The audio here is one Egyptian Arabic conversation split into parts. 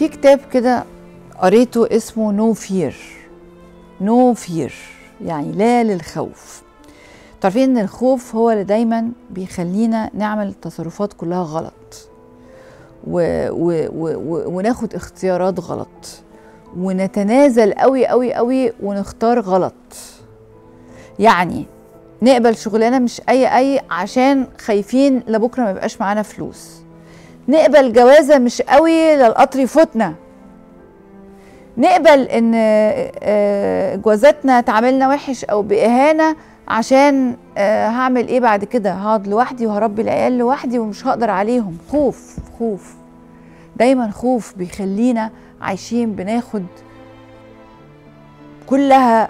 في كتاب كده قريته اسمه نو فير نو فير يعني لا للخوف تعرفين ان الخوف هو اللي دايما بيخلينا نعمل تصرفات كلها غلط و و و و وناخد اختيارات غلط ونتنازل قوي قوي قوي ونختار غلط يعني نقبل شغلانه مش اي اي عشان خايفين لبكره ما يبقاش معانا فلوس نقبل جوازه مش قوي للقطر يفوتنا نقبل ان آه، جوازاتنا تعاملنا وحش او باهانه عشان آه، هعمل ايه بعد كده هقعد لوحدي وهربي العيال لوحدي ومش هقدر عليهم خوف خوف دايما خوف بيخلينا عايشين بناخد كلها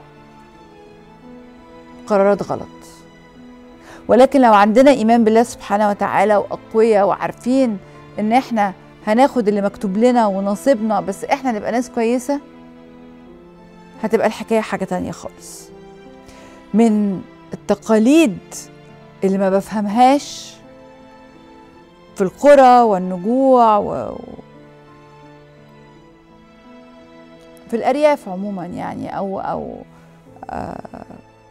قرارات غلط ولكن لو عندنا ايمان بالله سبحانه وتعالى واقوياء وعارفين ان احنا هناخد اللي مكتوب لنا ونصيبنا بس احنا نبقى ناس كويسه هتبقى الحكايه حاجه تانية خالص من التقاليد اللي ما بفهمهاش في القرى والنجوع و... في الارياف عموما يعني او او آه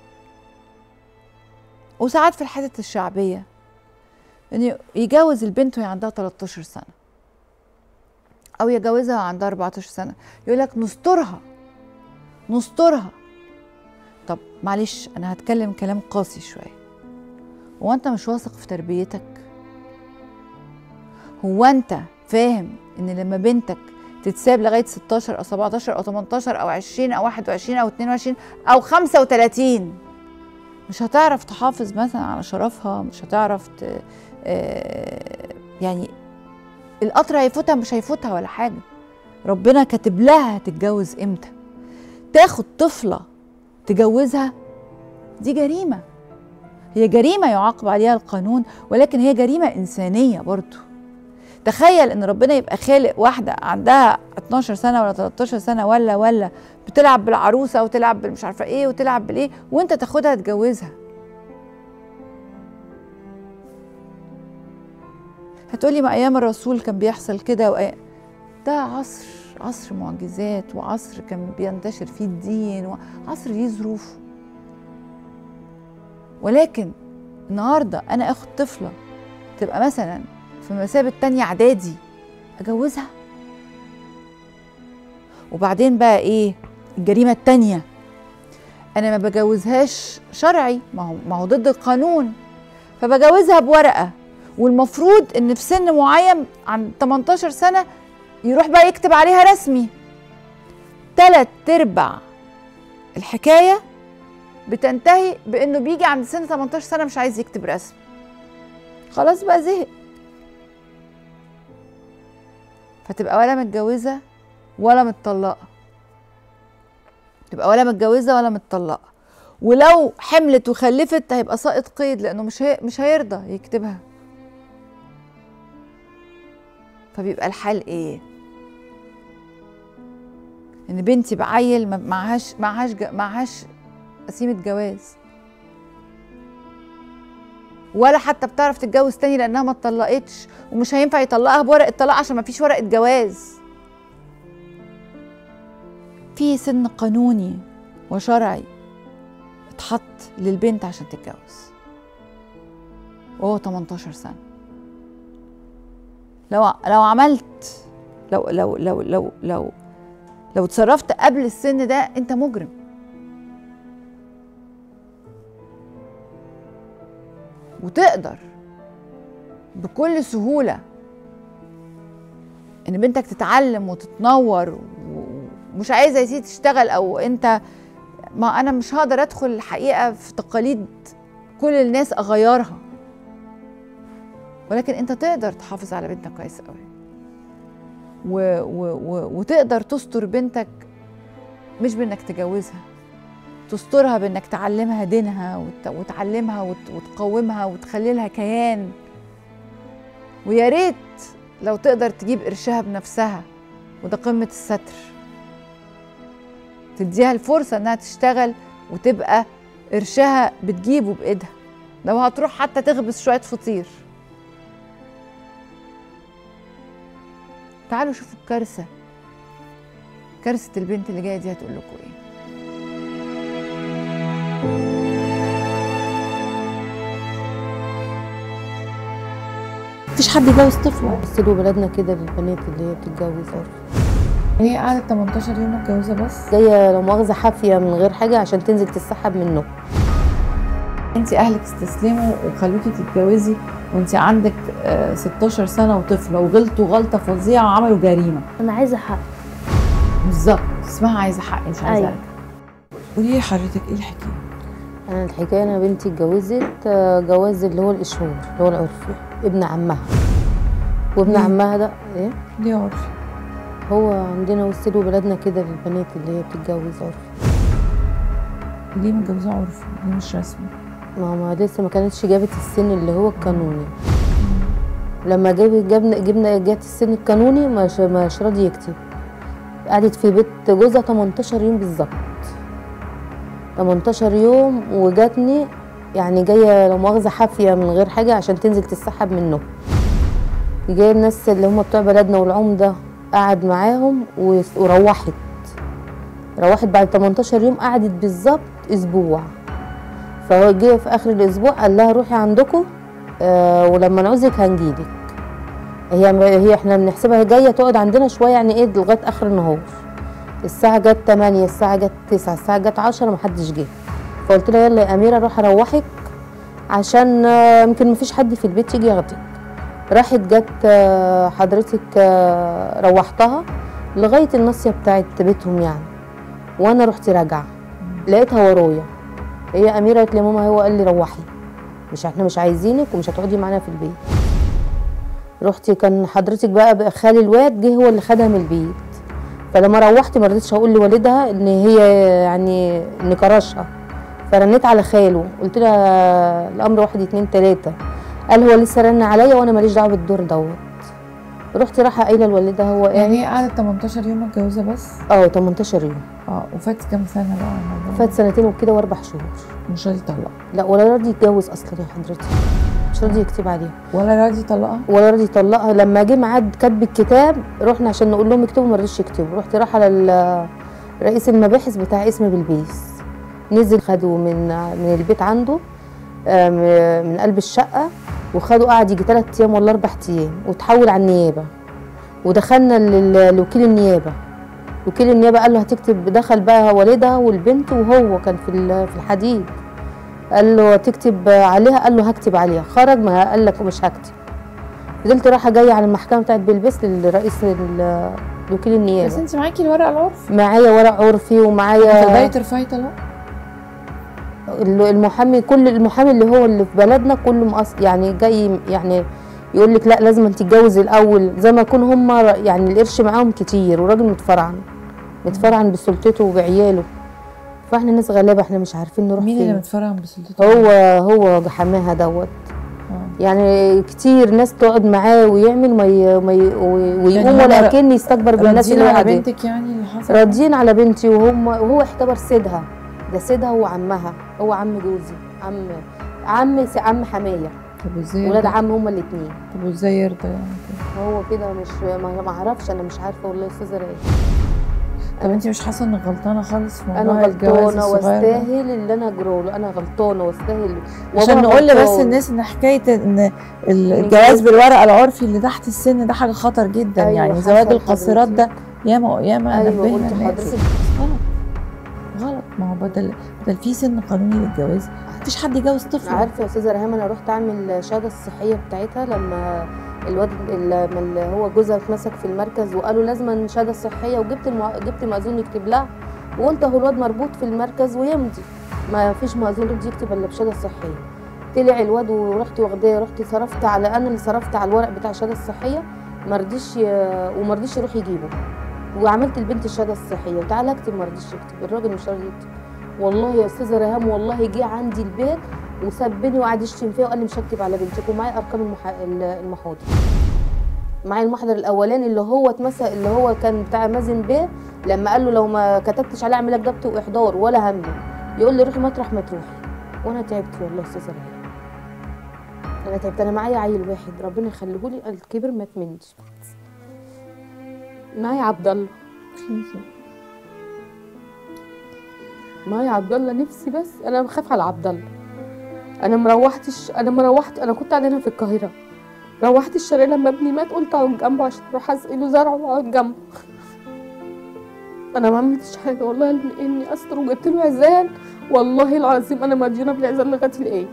وساعات في الحتت الشعبيه انه يجوز البنت وهي عندها 13 سنه او يجوزها وعندها 14 سنه يقول لك نسترها نسترها طب معلش انا هتكلم كلام قاسي شويه هو انت مش واثق في تربيتك هو انت فاهم ان لما بنتك تتساب لغايه 16 او 17 او 18 او 20 او 21 او 22 او 35 مش هتعرف تحافظ مثلا على شرفها مش هتعرف ت... آه، يعني القطر هيفوتها مش هيفوتها ولا حاجه ربنا كاتب لها هتتجوز امتى تاخد طفله تجوزها دي جريمه هي جريمه يعاقب عليها القانون ولكن هي جريمه انسانيه برضو تخيل ان ربنا يبقى خالق واحده عندها 12 سنه ولا 13 سنه ولا ولا بتلعب بالعروسه وتلعب بالمش عارفه ايه وتلعب بالايه وانت تاخدها تجوزها هتقولي ما ايام الرسول كان بيحصل كده وأي... ده عصر عصر معجزات وعصر كان بينتشر فيه الدين وعصر ليه ظروفه ولكن النهارده انا اخد طفله تبقى مثلا في مثابه تانية اعدادي اجوزها وبعدين بقى ايه الجريمه التانية انا ما بجوزهاش شرعي ما هو ما هو ضد القانون فبجوزها بورقه والمفروض ان في سن معين عند 18 سنه يروح بقى يكتب عليها رسمي تلات ارباع الحكايه بتنتهي بانه بيجي عند سن 18 سنه مش عايز يكتب رسمي خلاص بقى زهق فتبقى ولا متجوزه ولا متطلقه تبقى ولا متجوزه ولا متطلقه ولو حملت وخلفت هيبقى ساقط قيد لانه مش هي مش هيرضى يكتبها فبيبقى الحال ايه ان بنتي بعيل ما معهاش معهاش معهاش قسيمه جواز ولا حتى بتعرف تتجوز تاني لانها ما اتطلقتش ومش هينفع يطلقها بورقه طلاق عشان ما فيش ورقه جواز في سن قانوني وشرعي اتحط للبنت عشان تتجوز وهو 18 سنه لو لو عملت لو لو لو لو لو لو اتصرفت قبل السن ده انت مجرم وتقدر بكل سهولة ان بنتك تتعلم وتتنور ومش عايزة يا سيدي تشتغل او انت ما انا مش هقدر ادخل الحقيقة في تقاليد كل الناس اغيرها ولكن انت تقدر تحافظ على بنتك كويس قوي و و و وتقدر تستر بنتك مش بانك تجوزها تسترها بانك تعلمها دينها وت... وتعلمها وت... وتقومها وتخلي لها كيان ويا ريت لو تقدر تجيب قرشها بنفسها وده قمة الستر تديها الفرصة انها تشتغل وتبقى قرشها بتجيبه بايدها لو هتروح حتى تخبز شوية فطير تعالوا شوفوا الكارثة كارثه البنت اللي جايه دي هتقول لكم ايه مفيش حد يجوز طفله سيبوا بلدنا كده للبنات اللي هي بتتجوز هي قعدت 18 يوم متجوزه بس جايه لو مؤاخذه حافيه من غير حاجه عشان تنزل تسحب منه انت اهلك استسلموا وخلوكي تتجوزي وانت عندك آه، 16 سنه وطفله وغلطوا غلطه فظيعه وعملوا جريمه انا عايزه حق بالظبط اسمها عايزه حق مش عايزه أيوة. أيوة. قولي لي حضرتك ايه الحكايه انا الحكايه انا بنتي اتجوزت آه، جواز اللي هو الاشهور اللي هو العرفي ابن عمها وابن مم. عمها ده ايه ليه عرفي هو عندنا وسيلوا بلدنا كده للبنات اللي هي بتتجوز عرفي ليه متجوزه عرفي ليه مش رسمي ما ما لسه ما كانتش جابت السن اللي هو القانوني لما جاب جبنا جبنا جات السن القانوني مش مش راضي يكتب قعدت في بيت جوزها 18 يوم بالظبط 18 يوم وجاتني يعني جايه لو مؤاخذه حافيه من غير حاجه عشان تنزل تسحب منه جايه الناس اللي هم بتوع بلدنا والعمده قعد معاهم و- وروحت روحت بعد 18 يوم قعدت بالظبط اسبوع فهو جه في اخر الاسبوع قال لها روحي عندكم آه ولما نعوزك هنجيلك هي هي احنا بنحسبها جايه تقعد عندنا شويه يعني ايه لغايه اخر النهار الساعه جت 8 الساعه جت 9 الساعه جت 10 محدش جه فقلت لها يلا يا اميره روح اروحك عشان آه، يمكن مفيش حد في البيت يجي ياخدك راحت جت آه، حضرتك آه، روحتها لغايه الناصيه بتاعت بيتهم يعني وانا رحت راجعه لقيتها ورايا هي اميره قالت لي ماما هو قال لي روحي مش احنا مش عايزينك ومش هتقعدي معانا في البيت رحت كان حضرتك بقى, بقى خالي الواد جه هو اللي خدها من البيت فلما روحت ما رضيتش اقول لوالدها ان هي يعني ان كرشها فرنيت على خاله قلت لها الامر واحد اتنين تلاته قال هو لسه رن عليا وانا ماليش دعوه بالدور دوت رحت رايحه قايله لوالدها هو يعني ايه هي قعدت 18 يوم متجوزه بس اه 18 يوم اه وفات كام سنه بقى الموضوع فات سنتين وكده واربع شهور مش راضي يطلقها لا ولا راضي يتجوز اصلا يا حضرتك مش راضي يكتب عليها ولا راضي يطلقها ولا راضي يطلقها لما جه ميعاد كتب الكتاب رحنا عشان نقول لهم اكتبوا ما رضيش يكتبوا رحت رايحه لل رئيس المباحث بتاع اسم بلبيس نزل خدوا من من البيت عنده آم، من قلب الشقه وخدوا قعد يجي ثلاث ايام ولا اربع ايام وتحول على النيابه ودخلنا لل- لوكيل النيابه وكيل النيابه قال له هتكتب دخل بقى والدها والبنت وهو كان في ال- في الحديد قال له هتكتب عليها قال له هكتب عليها خرج ما قال لك مش هكتب فضلت رايحه جايه على المحكمه بتاعت بلبس للرئيس ال- وكيل بس النيابه انت معاكي الورق العرفي معايا ورق عرفي تقدري ومعايا ترفعي طلاق ال- المحامي كل المحامي اللي هو اللي في بلدنا كله مقص يعني جاي يعني يقول لك لا لازم انت تتجوزي الاول زي ما يكون هم يعني القرش معاهم كتير وراجل متفرعن متفرعن بسلطته وبعياله فاحنا ناس غلابه احنا مش عارفين نروح مين اللي فين متفرعن بسلطته هو هو حماها دوت آه. يعني كتير ناس تقعد معاه ويعمل ما ي... ما ي... ويقوم يعني ولا هما كأن يستكبر بالناس راضيين اللي على قاعدين بنتك يعني اللي حصل راضيين على بنتي وهم وهو اعتبر سيدها ده سيدها وعمها هو عم جوزي عم عم س- عم حمايه طب ازاي ولاد يرضى؟ عم هما الاثنين طب وازاي يرضى يعني كده هو كده مش ما ما اعرفش انا مش عارفه والله يا استاذه رايه طب انت مش حاسه انك غلطانه خالص في موضوع انا الجواز غلطانه الصغير ده؟ واستاهل اللي انا اجروله انا غلطانه واستاهل عشان وأبوها نقول بس غلطان. الناس ان حكايه ان الجواز بالورق العرفي اللي تحت السن ده حاجه خطر جدا أيوة، يعني حصل زواج القاصرات ده حضرتك. ياما ياما ايوه نبهنا قلت الناس. حضرتك غلط غلط ما هو بدل بدل في سن قانوني للجواز مفيش حد يجوز طفل عارفه يا استاذه ريهام انا رحت اعمل الشهاده الصحيه بتاعتها لما الواد لما اللي هو جوزها اتمسك في المركز وقالوا لازم شهاده صحيه وجبت المو... جبت مأذون يكتب لها وقلت اهو الواد مربوط في المركز ويمضي ما فيش مأذون يرضى يكتب الا بشهاده صحيه طلع الواد ورحت واخداه رحت صرفت على انا اللي صرفت على الورق بتاع الشهاده الصحيه ما رضيش ي... وما رضيش يروح يجيبه وعملت البنت الشهاده الصحيه وتعالى اكتب ما رضيش يكتب الراجل مش راضي يكتب والله يا استاذه ريهام والله جه عندي البيت وسبني وقعد يشتم فيا وقال لي مش هكتب على بنتك ومعايا ارقام المح... المحاضر معايا المحضر الاولاني اللي هو اتمسك اللي هو كان بتاع مازن بيه لما قال له لو ما كتبتش عليه اعمل لك ضبط واحضار ولا همه يقول لي روحي مطرح ما تروحي وانا تعبت والله يا استاذه ريهام انا تعبت انا معايا عيل واحد ربنا يخليه لي الكبر مات مني معايا عبد الله معايا عبد الله نفسي بس انا بخاف على عبد الله انا ما روحتش انا ما روحت انا كنت قاعده هنا في القاهره روحت الشارع لما ابني مات قلت اقعد جنبه عشان اروح اسقي له زرعه واقعد جنبه انا ما عملتش حاجه والله إن- اني استر وجبت له عزال والله العظيم انا مديونه بالعزال لغايه العيد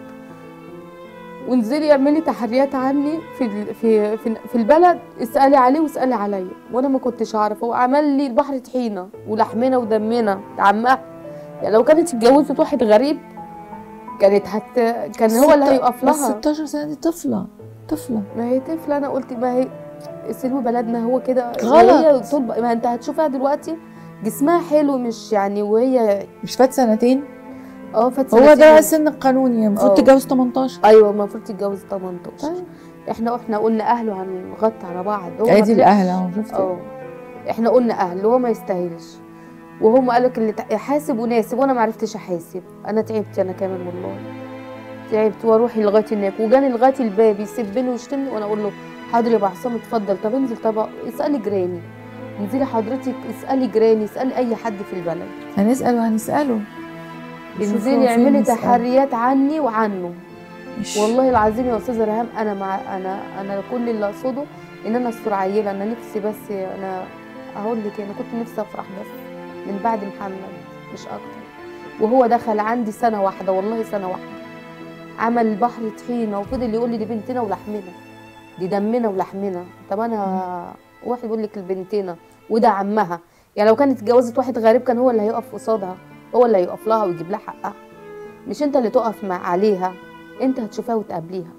وانزلي اعملي تحريات عني في ال- في في, في البلد اسالي عليه واسالي عليا وانا ما كنتش اعرف هو عمل لي البحر طحينه ولحمنا ودمنا عمها يعني لو كانت اتجوزت واحد غريب كانت هت كان هو اللي هيقف بس لها 16 سنه دي طفله طفله ما هي طفله انا قلت ما هي سلو بلدنا هو كده غلط. وهي طول ما انت هتشوفها دلوقتي جسمها حلو مش يعني وهي مش فات سنتين اه فات هو سنتين. ده السن القانوني المفروض اه. تتجوز 18 ايوه المفروض تتجوز 18 طيب احنا احنا قلنا اهله هنغطي على بعض هو ما ادي طلعش. الاهل اهو شفتي اه احنا قلنا اهل هو ما يستاهلش وهم قالك اللي تع- حاسب وناسب وانا ما عرفتش احاسب انا تعبت انا كمان والله تعبت واروح لغايه هناك وجاني لغايه الباب يسبني ويشتمني وانا اقول له حاضر يا ابو عصام اتفضل طب انزل طب اسالي جيراني انزلي حضرتك اسالي جيراني اسالي اي حد في البلد هنسال وهنساله نشوف هو انزلي فين اعملي نسأله. تحريات عني وعنه مش- والله العظيم يا استاذه ريهام انا مع انا انا كل اللي اقصده ان انا استر عيله انا نفسي بس انا هقول لك انا كنت نفسي افرح بس من بعد محمد مش اكتر وهو دخل عندي سنه واحده والله سنه واحده عمل البحر طحينه وفضل يقول لي دي بنتنا ولحمنا دي دمنا ولحمنا طب انا واحد يقول لك البنتنا وده عمها يعني لو كانت اتجوزت واحد غريب كان هو اللي هيقف قصادها هو اللي هيقف لها ويجيب لها حقها مش انت اللي تقف مع عليها انت هتشوفها وتقابليها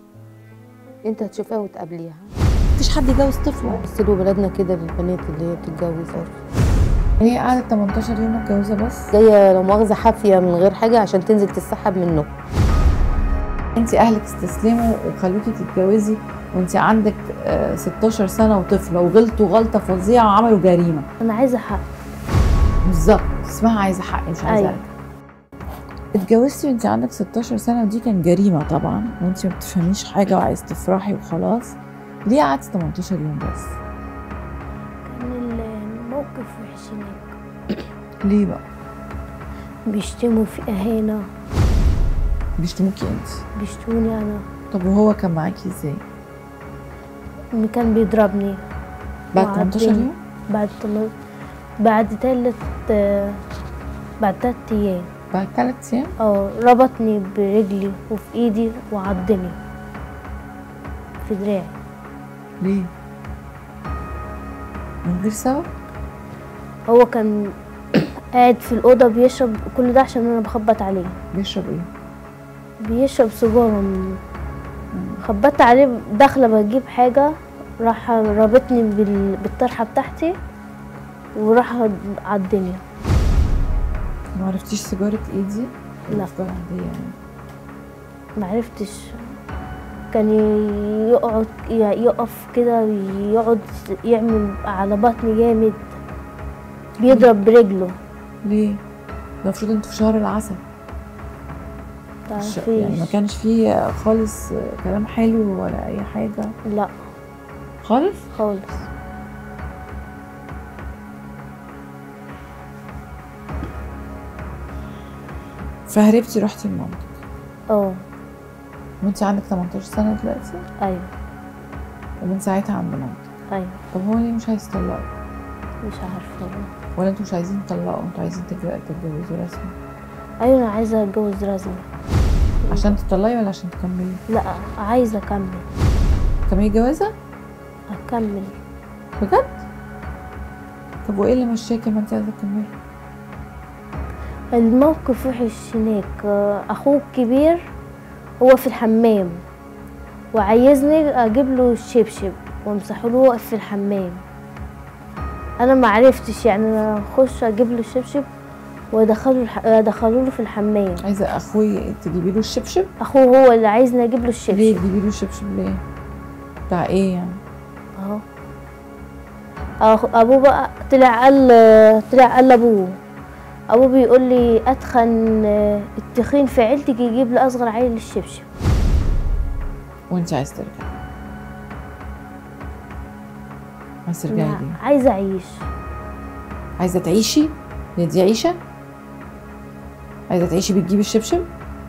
انت هتشوفها وتقابليها مفيش حد يجوز طفله بس له بلدنا كده للبنات اللي هي بتتجوز هي قعدت 18 يوم متجوزه بس جايه لو مؤاخذه حافيه من غير حاجه عشان تنزل تسحب منه انت اهلك استسلموا وخلوكي تتجوزي وانت عندك آه، 16 سنه وطفله وغلطوا غلطه فظيعه وعملوا جريمه انا عايزه حق بالظبط اسمها عايزه حق مش عايزه أيوة. أيوة. اتجوزتي وانت عندك 16 سنه ودي كان جريمه طبعا وانت ما بتفهميش حاجه وعايز تفرحي وخلاص ليه قعدتي 18 يوم بس كان الموقف وحش هناك ليه بقى بيشتموا في اهانه بيشتموكي انت بيشتموني انا طب وهو كان معاكي ازاي إن كان بيضربني بعد وعدني. 18 يوم بعد طل... بعد تلت بعد تلت ايام بعد 3 ايام اه ربطني برجلي وفي ايدي وعضني في دراعي ليه من غير سبب هو كان قاعد في الأوضة بيشرب كل ده عشان أنا بخبط عليه بيشرب ايه بيشرب سيجارة من- خبطت عليه داخلة بجيب حاجة راح رابطني بال- بالطرحة بتاعتي وراح عضني ما عرفتيش سيجاره ايه دي لا. سيجاره عاديه يعني معرفتش كان ي- يقعد ي- يقف كده يقعد يعمل على بطني جامد بيضرب برجله ليه ده المفروض انتوا في شهر العسل مش- يعني ما متعرفيش كانش فيه خالص كلام حلو ولا اي حاجه لا خالص خالص فهربتي رحتي لمامتك اه وانت عندك 18 سنه دلوقتي ايوه ومن ساعتها عند مامتك ايوه طب هو ليه مش عايز يطلقوا مش عارفة والله. ولا انتوا مش عايزين تطلقوا انتوا عايزين تتج- تتجوزوا رسمي ايوه انا عايزة اتجوز رسمي عشان تطلقي ولا عشان تكملي لا عايزة اكمل تكملي جوازه اكمل بجد طب وايه اللي مشاكي ما انت عايزه تكملي الموقف وحش هناك آه، اخوه الكبير هو في الحمام وعايزني اجيب له الشبشب وامسحه له واقف في الحمام انا ما عرفتش يعني انا اخش اجيب له الشبشب وادخله الح... ادخله له في الحمام عايزه اخوي تجيبي له الشبشب اخوه هو اللي عايزني اجيب له ليه الشبشب تجيبي له الشبشب ليه بتاع ايه يعني اهو أخ- ابوه بقى طلع قال طلع قال لابوه ابوه بيقول لي اتخن آه، التخين في عيلتك يجيب لاصغر عيل الشبشب وانت عايز ترجعي عايز ترجعي أنا ليه عايزه اعيش عايزه تعيشي هي دي عيشه عايزه تعيشي بتجيبي الشبشب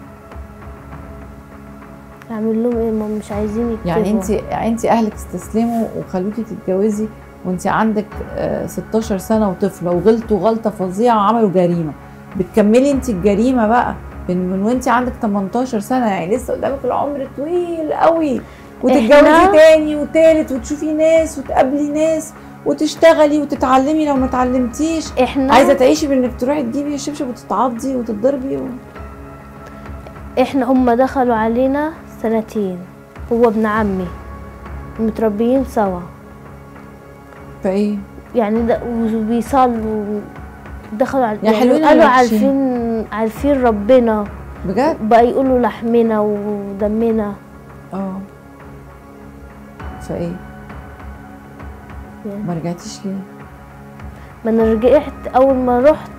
اعمل لهم ايه ما هم مش عايزين يكتبوا يعني انت انت اهلك استسلموا وخلوكي تتجوزي وانت عندك آه، 16 سنه وطفله وغلطوا غلطه فظيعه وعملوا جريمه بتكملي انت الجريمه بقى من, من وانت عندك 18 سنه يعني لسه قدامك العمر طويل قوي وتتجوزي إحنا- تاني وتالت وتشوفي ناس وتقابلي ناس وتشتغلي وتتعلمي لو ما اتعلمتيش احنا عايزه تعيشي بانك تروحي تجيبي الشبشب وتتعضي وتتضربي و... احنا هم دخلوا علينا سنتين هو ابن عمي متربيين سوا فايه يعني ده وبيصلوا دخلوا على يا حلوين قالوا ولا وحشين؟ عارفين عارفين ربنا بجد بقى يقولوا لحمنا ودمنا اه فايه يعني ما رجعتيش ليه ما انا رجعت اول ما رحت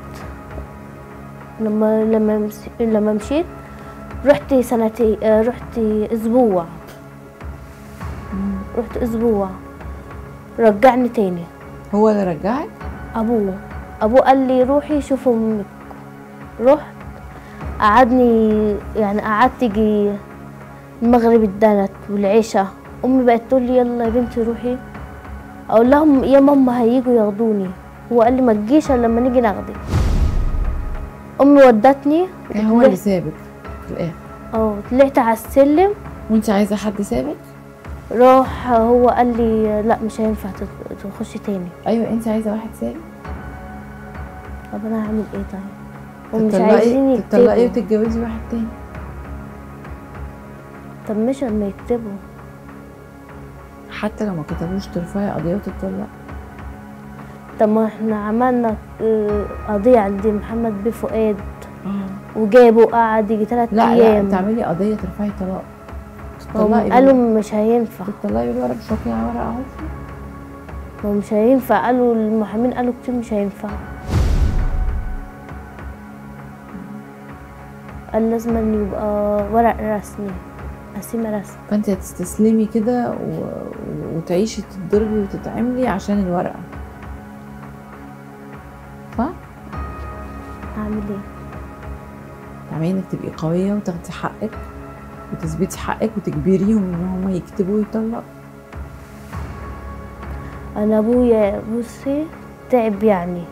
لما لما مس- لما مشيت رحت سنتين آه، رحت اسبوع رحت اسبوع رجعني تاني هو اللي رجعك ابوه ابوه قال لي روحي شوف امك رحت قعدني يعني قعدت يجي المغرب اتدنت والعشاء امي بقت تقول لي يلا يا بنتي روحي اقول لهم يا ماما هيجوا ياخدوني هو قال لي ما تجيش الا لما نيجي ناخدك امي ودتني يعني هو اللي سابك في الاخر اه طلعت على السلم وانت عايزه حد سابك راح هو قال لي لا مش هينفع تت- تخشي تاني ايوه انت عايزه واحد سابك طب انا هعمل ايه طيب ومش تطلقي عايزين تطلقي يكتبوا وتتجوزي واحد تاني طب مش لما يكتبوا حتى لو ما كتبوش ترفعي قضيه وتطلق طب ما احنا عملنا اه، قضية عند محمد بيه فؤاد اه وجابه قعد يجي تلات لا لا أيام تعملي قضيه ترفعي طلاق هم تطلقي قالوا بال- مش هينفع تطلقي بالورق مش واقعه ورقه اهو هو مش هينفع قالوا المحامين قالوا كتير مش هينفع قال لازم أن يبقى ورق رسمي قسيمة رسمي فانت هتستسلمي كده و... و- وتعيشي تتضربي وتتعملي عشان الورقه صح؟ هعمل ايه تعملي انك تبقي قويه وتاخدي حقك وتثبتي حقك وتجبريهم ان هم يكتبوا ويطلقوا انا ابويا بصي تعب يعني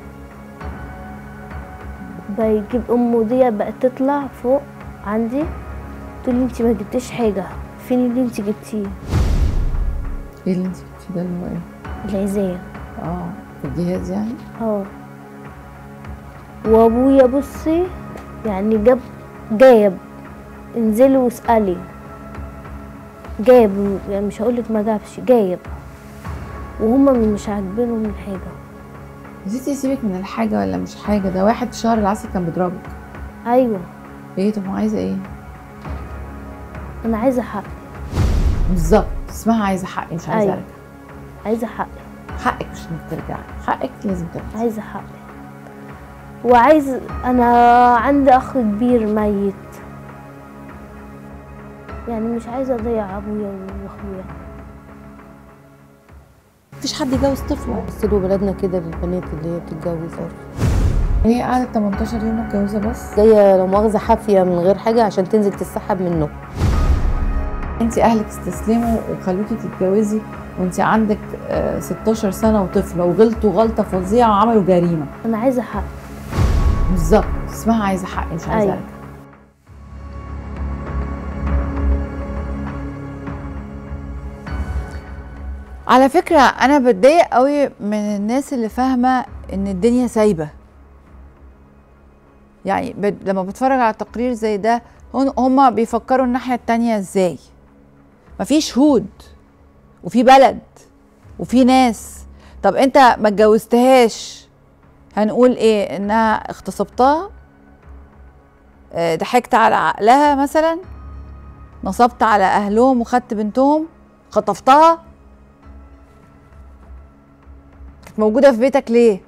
بيجيب امه دي بقت تطلع فوق عندي تقول لي انت ما جبتيش حاجه فين اللي انت جبتيه ايه اللي انت بتقوليه ده اللي هو ايه؟ العزايه اه في الجهاز يعني اه وابويا بصي يعني جاب جاب انزلي واسالي جاب يعني مش هقولك ما جابش جايب وهما مش عاجبينهم الحاجه يا ستي سيبك من الحاجه ولا مش حاجه ده واحد في شهر العسل كان بيضربك ايوه ايه طب عايزه ايه؟ انا عايزه حق بالظبط اسمها عايزه حقي مش عايزه أيوة. ارجع عايزه حق حقك مش انك ترجعي حقك لازم ترجعي عايزه حق وعايز انا عندي اخ كبير ميت يعني مش عايزه اضيع ابويا واخويا مفيش حد يجوز طفله سيبوا بلدنا كده للبنات اللي هي بتتجوز هي قعدت 18 يوم متجوزه بس جايه لو مؤاخذه حافيه من غير حاجه عشان تنزل تتسحب منه انت اهلك استسلموا وخلوكي تتجوزي وانت عندك آه، 16 سنه وطفله وغلطوا غلطه فظيعه وعملوا جريمه انا عايزه حق بالظبط اسمها عايزه حقي مش عايزه أيوة. ارجع على فكرة أنا بتضايق قوي من الناس اللي فاهمة إن الدنيا سايبة يعني ب... لما بتفرج على تقرير زي ده هن- هما بيفكروا الناحية التانية إزاي مفيش شهود وفي بلد وفي ناس طب أنت ما اتجوزتهاش هنقول إيه إنها اغتصبتها آه، ضحكت على عقلها مثلا نصبت على أهلهم وخدت بنتهم خطفتها كانت موجودة في بيتك ليه؟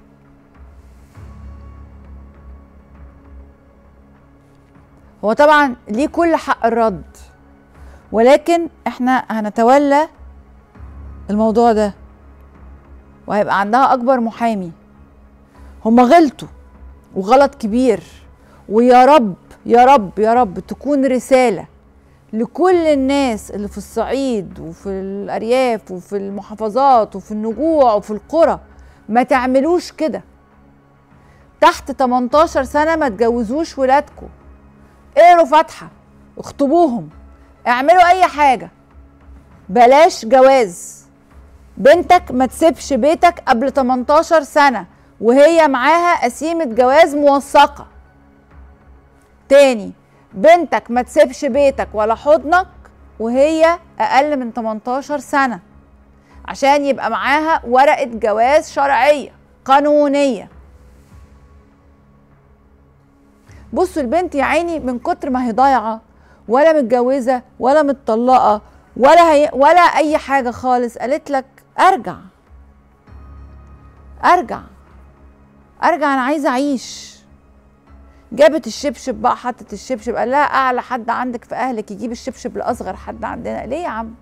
هو طبعا ليه كل حق الرد ولكن احنا هنتولى الموضوع ده وهيبقى عندها اكبر محامي هما غلطوا وغلط كبير ويا رب يا رب يا رب تكون رساله لكل الناس اللي في الصعيد وفي الارياف وفي المحافظات وفي النجوع وفي القرى ما تعملوش كده تحت 18 سنه ما تجوزوش ولادكم اقروا فاتحه اخطبوهم اعملوا اي حاجه بلاش جواز بنتك ما تسيبش بيتك قبل 18 سنه وهي معاها قسيمه جواز موثقه تاني بنتك ما تسيبش بيتك ولا حضنك وهي اقل من 18 سنه عشان يبقى معاها ورقه جواز شرعيه قانونيه بصوا البنت يا عيني من كتر ما هي ضايعه ولا متجوزه ولا متطلقه ولا هي ولا اي حاجه خالص قالت لك ارجع ارجع ارجع انا عايزه اعيش جابت الشبشب بقى حطت الشبشب قال لها اعلى حد عندك في اهلك يجيب الشبشب لاصغر حد عندنا ليه يا عم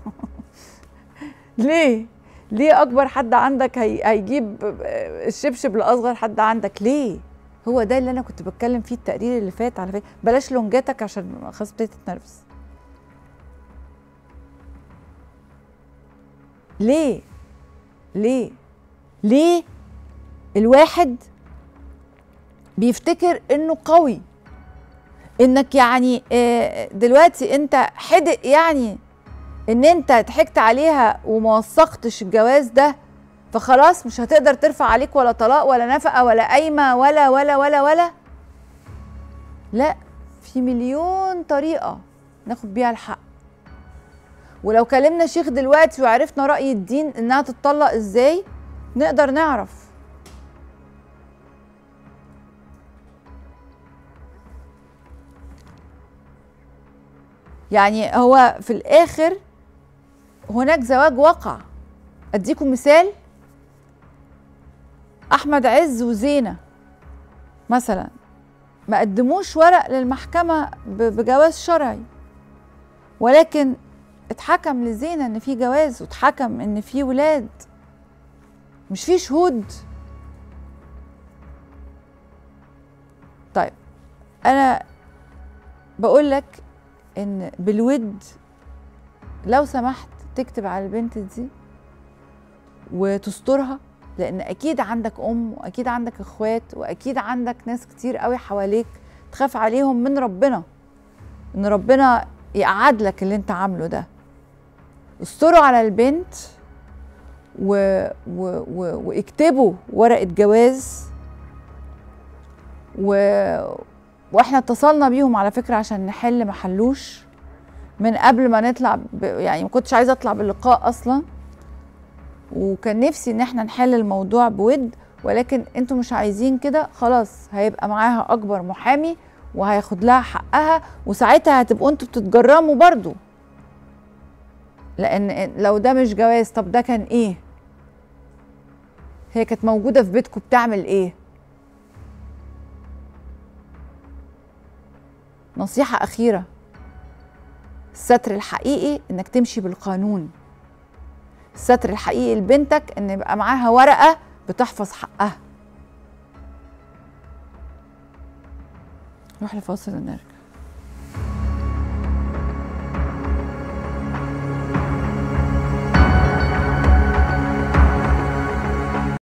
ليه ليه اكبر حد عندك هي... هيجيب الشبشب لاصغر حد عندك ليه هو ده اللي انا كنت بتكلم فيه التقرير اللي فات على فكره بلاش لونجاتك عشان خلاص ابتديت تتنرفز ليه ليه ليه الواحد بيفتكر انه قوي انك يعني آه، دلوقتي انت حدق يعني ان انت ضحكت عليها وما وثقتش الجواز ده فخلاص مش هتقدر ترفع عليك ولا طلاق ولا نفقه ولا قايمه ولا ولا ولا ولا لا في مليون طريقه ناخد بيها الحق ولو كلمنا شيخ دلوقتي وعرفنا راي الدين انها تتطلق ازاي نقدر نعرف يعني هو في الاخر هناك زواج وقع اديكم مثال احمد عز وزينه مثلا ما قدموش ورق للمحكمه ب- بجواز شرعي ولكن اتحكم لزينه ان في جواز واتحكم ان في ولاد مش في شهود طيب انا بقول لك ان بالود لو سمحت تكتب على البنت دي وتسترها لان اكيد عندك ام واكيد عندك اخوات واكيد عندك ناس كتير قوي حواليك تخاف عليهم من ربنا ان ربنا يقعد لك اللي انت عامله ده استروا على البنت و... و... و... واكتبوا ورقه جواز و... واحنا اتصلنا بيهم على فكره عشان نحل محلوش من قبل ما نطلع ب... يعني ما كنتش عايزه اطلع باللقاء اصلا وكان نفسي ان احنا نحل الموضوع بود ولكن انتوا مش عايزين كده خلاص هيبقى معاها اكبر محامي وهياخد لها حقها وساعتها هتبقوا انتوا بتتجرموا برضو لان لو ده مش جواز طب ده كان ايه هي كانت موجوده في بيتكم بتعمل ايه نصيحه اخيره الستر الحقيقي انك تمشي بالقانون الستر الحقيقي لبنتك ان يبقى معاها ورقه بتحفظ حقها نروح لفاصل ونرجع